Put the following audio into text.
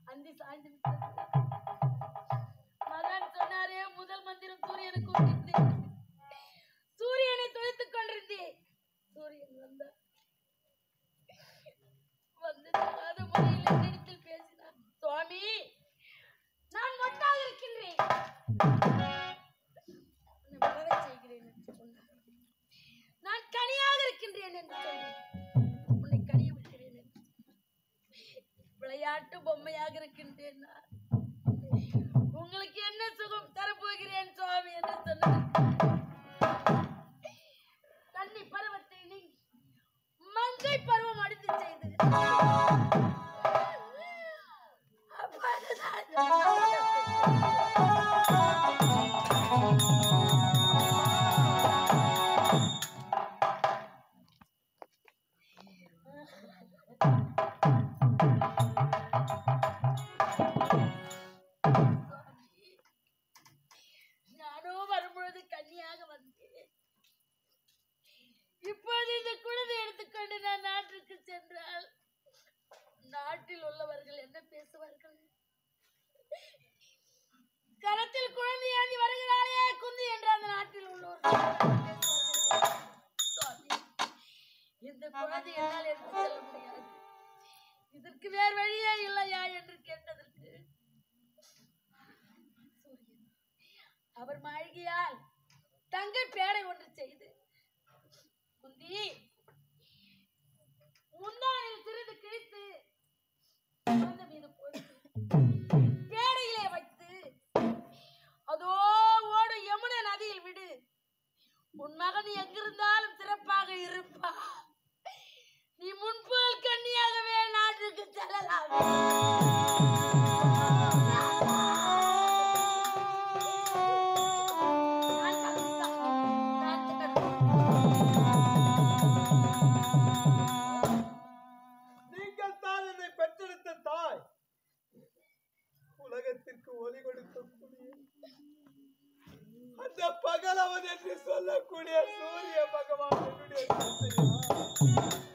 அந்தி சாய்ந்து விட்டது மகன் சொன்னாரே முதல் மந்திரம் சூரியனுக்கு கூப்பிட்டு சூரியனை துளைத்துக் கொண்டிருந்தேன் சூரியன் வந்தார் வந்து தகாத முறையில் என்னிடத்தில் பேசினார் சுவாமி நான் மொட்டாக இருக்கின்றேன் உன்னை மலரச் செய்கிறேன் என்று சொன்னார் நான் கனியாக இருக்கின்றேன் என்று சொன்னேன் உன்னை கனிய விடுகிறேன் என்று விளையாட்டு பொம்மையாக இருக்கின்றேன் நான் உங்களுக்கு என்ன சுகம் தரப்போகிறேன் சுவாமி என்று சொன்னார் கன்னி பருவத்தை நீங்கி மங்கை பருவம் அடுத்து செய்து நானோ வரும்பொழுது கன்னியாக வந்தேன் இப்போது இந்த குழந்தை எடுத்துக்கொண்டு நான் நாட்டிற்கு சென்றால் நாட்டில் உள்ளவர்கள் என்ன பேசுவார்கள் கரத்தில் குழந்தை ஏந்தி வருகிறாளே குந்தி என்று அந்த நாட்டில் உள்ளவர்கள் என்ன பேசுவார்கள்? சுவாமி, இந்த குழந்தை என்னால் எடுத்து செல்ல முடியாது இதற்கு வேறு வழியே இல்லையா என்று கேட்டதற்கு சூரியன் அவர் மாளிகையால் தங்கை பேடை ஒன்று செய்து குந்தி முந்தானில் சிறிது கிழித்து குழந்தை மீது போட்டு பேடையிலே வைத்து அதோ ஓடு யமுனை நதியில் விடு உன் மகன் எங்கிருந்தாலும் சிறப்பாக இருப்பா நீ முன்போல் கண்ணியாகவே நாட்டுக்கு செல்லலாம் நான் கலந்துதான். நான் கலந்துதான். நீங்கள் தான் என்னை பெற்றெடுத்த தாய் உலகத்திற்கு ஒளி கொடுக்கக்கூடிய அந்த பகலவன் என்று சொல்லக்கூடிய சூரிய பகவான் என்னுடைய தந்தையா